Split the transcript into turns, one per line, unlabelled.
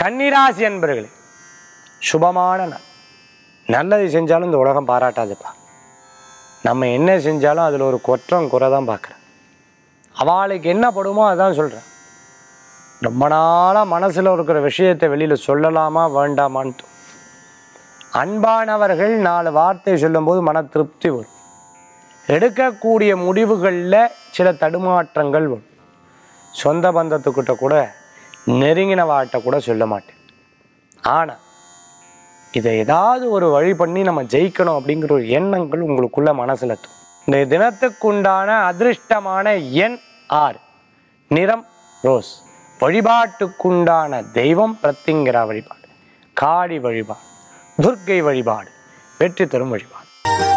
கன்னிராசி என்பர்களே சுபமான நாள் நல்லது செஞ்சாலும் இந்த உலகம் பாராட்டாதுப்பா நம்ம என்ன செஞ்சாலும் அதில் ஒரு குற்றம் குறை தான் பார்க்குறேன் அவளுக்கு என்ன படுமோ அதான் சொல்கிறேன் ரொம்ப நாளாக மனசில் இருக்கிற விஷயத்தை வெளியில் சொல்லலாமா வேண்டாமான்னு தோணும். அன்பானவர்கள் நாலு வார்த்தை சொல்லும்போது மன திருப்தி வரும் எடுக்கக்கூடிய முடிவுகளில் சில தடுமாற்றங்கள் வரும் சொந்த பந்தத்துக்கிட்ட கூட நெருங்கின வாட்ட கூட சொல்ல மாட்டேன் ஆனால் இதை ஏதாவது ஒரு வழி பண்ணி நம்ம ஜெயிக்கணும் அப்படிங்கிற ஒரு எண்ணங்கள் உங்களுக்குள்ள மனசுல தோணும் இந்த தினத்துக்குண்டான அதிர்ஷ்டமான எண் ஆறு நிறம் ரோஸ் வழிபாட்டுக்குண்டான தெய்வம் பிரத்திங்கிரா வழிபாடு காளி வழிபாடு துர்க்கை வழிபாடு வெற்றி தரும் வழிபாடு